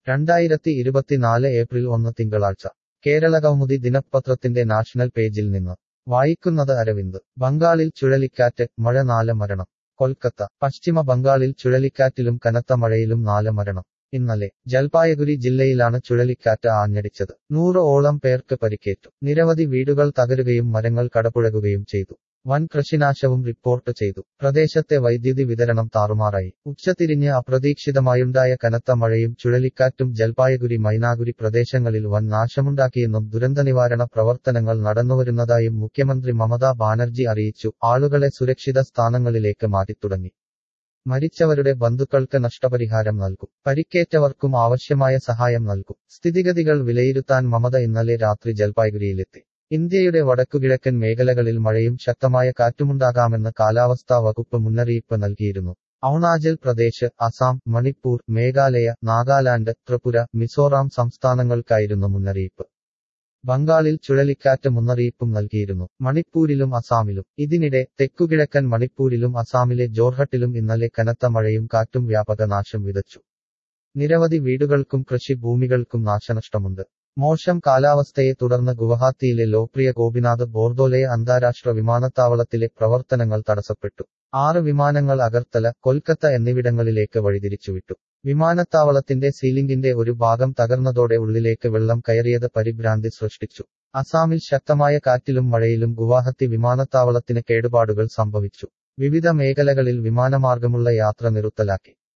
രണ്ടായിരത്തി ഇരുപത്തിനാല് ഏപ്രിൽ ഒന്ന് തിങ്കളാഴ്ച കേരളകൗമുദി ദിനപത്രത്തിന്റെ നാഷണൽ പേജിൽ നിന്ന് വായിക്കുന്നത് അരവിന്ദ് ബംഗാളിൽ ചുഴലിക്കാറ്റ് മഴ നാല് മരണം കൊൽക്കത്ത പശ്ചിമ ബംഗാളിൽ ചുഴലിക്കാറ്റിലും കനത്ത മഴയിലും നാല് മരണം ഇന്നലെ ജൽപായഗുരി ജില്ലയിലാണ് ചുഴലിക്കാറ്റ് ആഞ്ഞടിച്ചത് നൂറ് ഓളം പേർക്ക് പരിക്കേറ്റു നിരവധി വീടുകൾ തകരുകയും മരങ്ങൾ കടപുഴകുകയും ചെയ്തു വൻ കൃഷിനാശവും റിപ്പോർട്ട് ചെയ്തു പ്രദേശത്തെ വൈദ്യുതി വിതരണം താറുമാറായി ഉച്ചതിരിഞ്ഞ് അപ്രതീക്ഷിതമായുണ്ടായ കനത്ത മഴയും ചുഴലിക്കാറ്റും ജൽപായഗുരി മൈനാഗുരി പ്രദേശങ്ങളിൽ വൻ നാശമുണ്ടാക്കിയെന്നും ദുരന്തനിവാരണ പ്രവർത്തനങ്ങൾ നടന്നുവരുന്നതായും മുഖ്യമന്ത്രി മമതാ ബാനർജി അറിയിച്ചു ആളുകളെ സുരക്ഷിത സ്ഥാനങ്ങളിലേക്ക് മാറ്റിത്തുടങ്ങി മരിച്ചവരുടെ ബന്ധുക്കൾക്ക് നഷ്ടപരിഹാരം നൽകും പരിക്കേറ്റവർക്കും ആവശ്യമായ സഹായം നൽകും സ്ഥിതിഗതികൾ വിലയിരുത്താൻ മമത ഇന്നലെ രാത്രി ജൽപായ്ഗുരിയിലെത്തി ഇന്ത്യയുടെ വടക്കുകിഴക്കൻ മേഖലകളിൽ മഴയും ശക്തമായ കാറ്റുമുണ്ടാകാമെന്ന് കാലാവസ്ഥാ വകുപ്പ് മുന്നറിയിപ്പ് നൽകിയിരുന്നു അരുണാചൽ പ്രദേശ് അസം മണിപ്പൂർ മേഘാലയ നാഗാലാൻഡ് ത്രിപുര മിസോറാം സംസ്ഥാനങ്ങൾക്കായിരുന്നു മുന്നറിയിപ്പ് ബംഗാളിൽ ചുഴലിക്കാറ്റ് മുന്നറിയിപ്പും നൽകിയിരുന്നു മണിപ്പൂരിലും അസാമിലും ഇതിനിടെ തെക്കുകിഴക്കൻ മണിപ്പൂരിലും അസാമിലെ ജോർഹട്ടിലും ഇന്നലെ കനത്ത മഴയും കാറ്റും വ്യാപക നാശം വിതച്ചു നിരവധി വീടുകൾക്കും കൃഷിഭൂമികൾക്കും നാശനഷ്ടമുണ്ട് മോശം കാലാവസ്ഥയെ തുടർന്ന് ഗുവഹാത്തിയിലെ ലോക്പ്രിയ ഗോപിനാഥ് ബോർദോലെ അന്താരാഷ്ട്ര വിമാനത്താവളത്തിലെ പ്രവർത്തനങ്ങൾ തടസ്സപ്പെട്ടു ആറ് വിമാനങ്ങൾ അഗർത്തല കൊൽക്കത്ത എന്നിവിടങ്ങളിലേക്ക് വഴിതിരിച്ചുവിട്ടു വിമാനത്താവളത്തിന്റെ സീലിംഗിന്റെ ഒരു ഭാഗം തകർന്നതോടെ ഉള്ളിലേക്ക് വെള്ളം കയറിയത് പരിഭ്രാന്തി സൃഷ്ടിച്ചു അസാമിൽ ശക്തമായ കാറ്റിലും മഴയിലും ഗുവാഹത്തി വിമാനത്താവളത്തിന് കേടുപാടുകൾ സംഭവിച്ചു വിവിധ മേഖലകളിൽ വിമാനമാർഗമുള്ള യാത്ര നിറുത്തലാക്കി